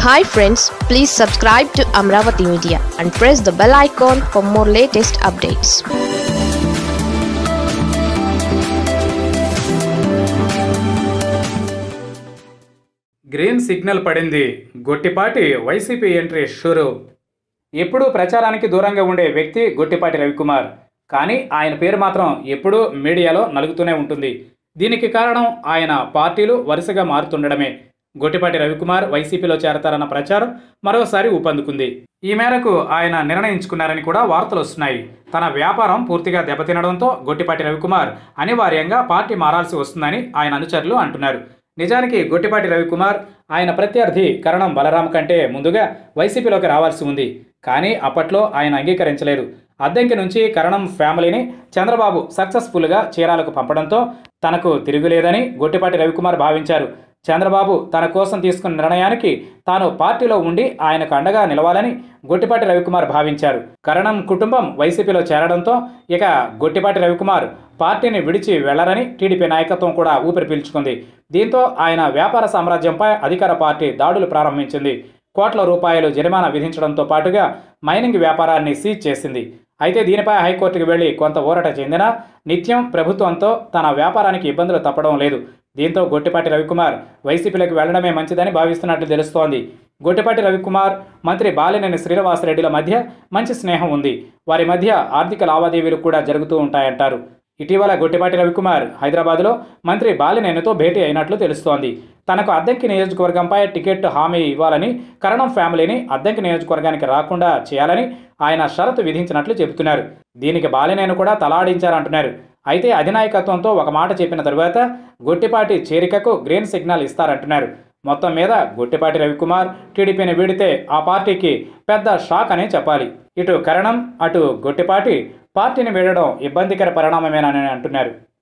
hi friends please subscribe to Amaravati media and press the bell icon for more latest updates green signal పడింది Gottipati YCP entry షురు ఎప్పుడూ ప్రచారానికి దూరంగా ఉండే వ్యక్తి గొట్టిపాటి రవికుమార్ కానీ ఆయన పేరు మాత్రం ఎప్పుడూ మీడియాలో నలుగుతూనే ఉంటుంది దీనికి కారణం ఆయన పార్టీలు వరుసగా మారుతుండడమే గొట్టిపాటి రవికుమార్ వైసీపీలో చేరతారన్న ప్రచారం మరోసారి ఊపందుకుంది ఈ మేరకు ఆయన నిర్ణయించుకున్నారని కూడా వార్తలు వస్తున్నాయి తన వ్యాపారం పూర్తిగా దెబ్బతినడంతో గొట్టిపాటి రవికుమార్ అనివార్యంగా పార్టీ మారాల్సి వస్తుందని ఆయన అనుచరులు అంటున్నారు నిజానికి గొట్టిపాటి రవికుమార్ ఆయన ప్రత్యర్థి కరణం బలరాం కంటే ముందుగా వైసీపీలోకి రావాల్సి ఉంది కానీ అప్పట్లో ఆయన అంగీకరించలేదు అద్దెంకి నుంచి కరణం ఫ్యామిలీని చంద్రబాబు సక్సెస్ఫుల్గా చీరాలకు పంపడంతో తనకు తిరుగులేదని గొట్టిపాటి రవికుమార్ భావించారు చంద్రబాబు తన కోసం తీసుకున్న నిర్ణయానికి తాను పార్టీలో ఉండి ఆయనకు అండగా నిలవాలని గొట్టిపాటి రవికుమార్ భావించారు కరణం కుటుంబం వైసీపీలో చేరడంతో ఇక గొట్టిపాటి రవికుమార్ పార్టీని విడిచి వెళ్లరని టీడీపీ నాయకత్వం కూడా ఊపిరి పీల్చుకుంది దీంతో ఆయన వ్యాపార సామ్రాజ్యంపై అధికార పార్టీ దాడులు ప్రారంభించింది కోట్ల రూపాయలు జరిమానా విధించడంతో పాటుగా మైనింగ్ వ్యాపారాన్ని సీజ్ చేసింది అయితే దీనిపై హైకోర్టుకు వెళ్లి కొంత ఊరట చెందినా నిత్యం ప్రభుత్వంతో తన వ్యాపారానికి ఇబ్బందులు తప్పడం లేదు దీంతో గొట్టిపాటి రవికుమార్ వైసీపీలోకి వెళ్లడమే మంచిదని భావిస్తున్నట్లు తెలుస్తోంది గొట్టిపాటి రవికుమార్ మంత్రి బాలినేని శ్రీనివాసరెడ్డిల మధ్య మంచి స్నేహం ఉంది వారి మధ్య ఆర్థిక లావాదేవీలు కూడా జరుగుతూ ఉంటాయంటారు ఇటీవల గొట్టిపాటి రవికుమార్ హైదరాబాద్లో మంత్రి బాలినేనితో భేటీ అయినట్లు తెలుస్తోంది తనకు అద్దెంకి నియోజకవర్గంపై టికెట్ హామీ ఇవ్వాలని కరణం ఫ్యామిలీని అద్దెంకి నియోజకవర్గానికి రాకుండా చేయాలని ఆయన షరతు విధించినట్లు చెబుతున్నారు దీనికి బాలినేని కూడా తలాడించారంటున్నారు అయితే అధినాయకత్వంతో ఒక మాట చెప్పిన తరువాత గొట్టిపాటి చేరికకు గ్రీన్ సిగ్నల్ ఇస్తారంటున్నారు మొత్తం మీద గొట్టిపాటి రవికుమార్ టీడీపీని వీడితే ఆ పార్టీకి పెద్ద షాక్ అనే చెప్పాలి ఇటు కరణం అటు గొట్టిపాటి పార్టీని వీడడం ఇబ్బందికర పరిణామమేనని అంటున్నారు